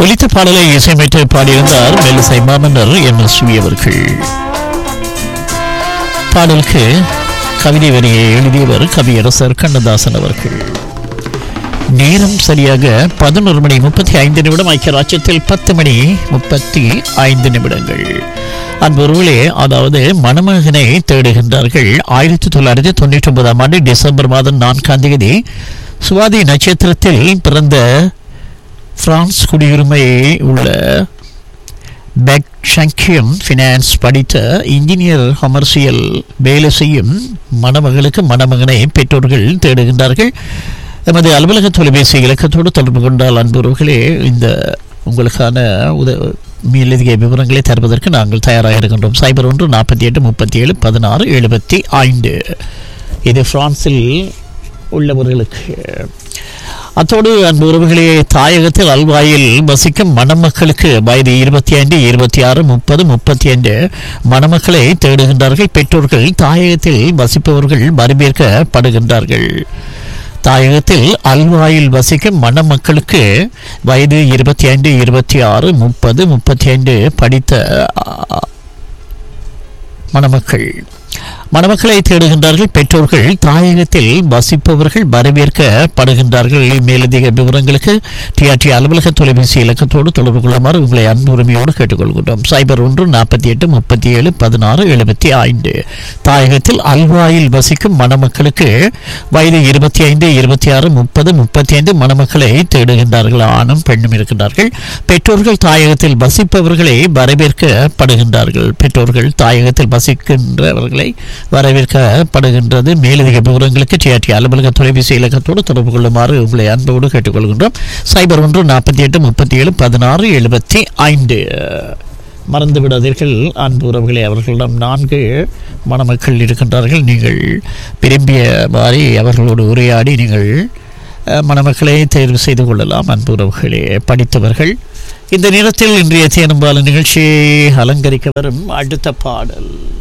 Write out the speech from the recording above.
ஒலித்த பாடலை இசையமைத்து பாடியிருந்தார் மெல்லிசை மாமன்னர் எம் எஸ் வி அவர்கள் பாடலுக்கு கவிதை வரியை எழுதியவர் கவியரசர் கண்ணதாசன் அவர்கள் நேரம் சரியாக பதினோரு மணி முப்பத்தி ஐந்து நிமிடம் ஐக்கிய ராஜ்யத்தில் பத்து மணி முப்பத்தி ஐந்து நிமிடங்கள் அன்பொருளே அதாவது மணமகனை தேடுகின்றார்கள் ஆயிரத்தி தொள்ளாயிரத்தி தொண்ணூற்றி ஒன்பதாம் ஆண்டு டிசம்பர் மாதம் நான்காம் தேதி சுவாதி நட்சத்திரத்தில் பிறந்த பிரான்ஸ் குடியுரிமை உள்ள பெக் ஷங்கியம் ஃபினான்ஸ் படித்த இன்ஜினியர் கமர்ஷியல் வேலை செய்யும் மணமகளுக்கு மணமகனை பெற்றோர்கள் தேடுகின்றார்கள் எமது அலுவலக தொலைபேசி இலக்கத்தோடு தொடர்பு கொண்டால் அன்புறவுகளே இந்த உங்களுக்கான உத மேலதிக விவரங்களை தருவதற்கு நாங்கள் தயாராக இருக்கின்றோம் சைபர் ஒன்று நாற்பத்தி எட்டு முப்பத்தி ஏழு பதினாறு எழுபத்தி ஐந்து இது பிரான்சில் உள்ளவர்களுக்கு அத்தோடு அன்பு உறவுகளே தாயகத்தில் அல்வாயில் வசிக்கும் மணமக்களுக்கு வயது இருபத்தி ஐந்து இருபத்தி ஆறு முப்பது முப்பத்தி ஐந்து மணமக்களை தேடுகின்றார்கள் பெற்றோர்கள் தாயகத்தில் வசிப்பவர்கள் வரவேற்கப்படுகின்றார்கள் தாயகத்தில் அல்வாயில் வசிக்கும் மணமக்களுக்கு வயது இருபத்தி ஐந்து இருபத்தி ஆறு முப்பது முப்பத்தி ஐந்து படித்த அ, மணமக்கள் மணமக்களை தேடுகின்றார்கள் பெற்றோர்கள் தாயகத்தில் வசிப்பவர்கள் வரவேற்கப்படுகின்றார்கள் மேலதிக விவரங்களுக்கு டிஆர்டி அலுவலக தொலைபேசி இலக்கத்தோடு தொடர்பு கொள்ளுமாறு உங்களை அன்பு உரிமையோடு கேட்டுக்கொள்கின்றோம் சைபர் ஒன்று நாற்பத்தி எட்டு முப்பத்தி ஏழு பதினாறு எழுபத்தி ஐந்து தாயகத்தில் அல்வாயில் வசிக்கும் மணமக்களுக்கு வயது இருபத்தி ஐந்து இருபத்தி ஆறு முப்பது முப்பத்தி ஐந்து மணமக்களை தேடுகின்றார்கள் ஆணும் பெண்ணும் இருக்கின்றார்கள் பெற்றோர்கள் தாயகத்தில் வசிப்பவர்களை வரவேற்கப்படுகின்றார்கள் பெற்றோர்கள் தாயகத்தில் வசிக்கின்றவர்களை வரவேற்கப்படுகின்றது மேலதிக விவரங்களுக்கு டிஆர்டி அலுவலக தொலைபேசி இலக்கத்தோடு தொடர்பு கொள்ளுமாறு உங்களை அன்போடு கேட்டுக்கொள்கின்றோம் சைபர் ஒன்று நாற்பத்தி எட்டு முப்பத்தி ஏழு பதினாறு எழுபத்தி ஐந்து மறந்து விடாதீர்கள் அன்பு உறவுகளே அவர்களிடம் நான்கு மணமக்கள் இருக்கின்றார்கள் நீங்கள் விரும்பிய மாதிரி அவர்களோடு உரையாடி நீங்கள் அஹ், மணமக்களை தேர்வு செய்து கொள்ளலாம் அன்பு உறவுகளே படித்தவர்கள் இந்த நேரத்தில் இன்றைய தேனும்பால நிகழ்ச்சியை அலங்கரிக்க வரும் அடுத்த பாடல்